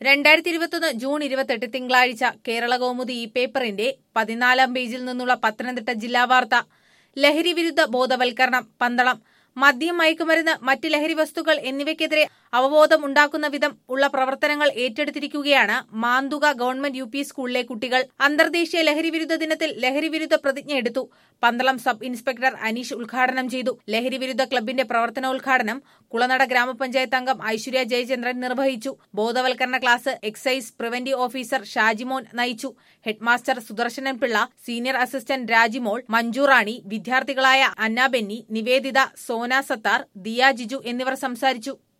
രണ്ടായിരത്തി ഇരുപത്തൊന്ന് ജൂൺ ഇരുപത്തെട്ട് തിങ്കളാഴ്ച കേരള കൗമുദി ഈ പേപ്പറിന്റെ പതിനാലാം പേജിൽ നിന്നുള്ള പത്തനംതിട്ട ജില്ലാ വാർത്ത ലഹരി വിരുദ്ധ ബോധവൽക്കരണം പന്തളം മദ്യം മയക്കുമരുന്ന് മറ്റ് ലഹരി വസ്തുക്കൾ എന്നിവയ്ക്കെതിരെ അവബോധം ഉണ്ടാക്കുന്ന വിധം ഉള്ള പ്രവർത്തനങ്ങൾ ഏറ്റെടുത്തിരിക്കുകയാണ് മാന്തുക ഗവൺമെന്റ് യു പി സ്കൂളിലെ കുട്ടികൾ അന്തർദേശീയ ലഹരി വിരുദ്ധ ദിനത്തിൽ ലഹരി വിരുദ്ധ പ്രതിജ്ഞ എടുത്തു പന്തളം സബ് ഇൻസ്പെക്ടർ അനീഷ് ഉദ്ഘാടനം ചെയ്തു ലഹരി വിരുദ്ധ ക്ലബിന്റെ പ്രവർത്തനോദ്ഘാടനം കുളനട ഗ്രാമപഞ്ചായത്ത് അംഗം ഐശ്വര്യ ജയചന്ദ്രൻ നിർവഹിച്ചു ബോധവൽക്കരണ class excise preventive officer Shajimon നയിച്ചു headmaster Sudarshanan Pillai senior assistant Rajimol Manjurani വിദ്യാർത്ഥികളായ അന്ന ബെന്നി നിവേദിത സോന സത്താർ ദിയ ജിജു എന്നിവർ സംസാരിച്ചു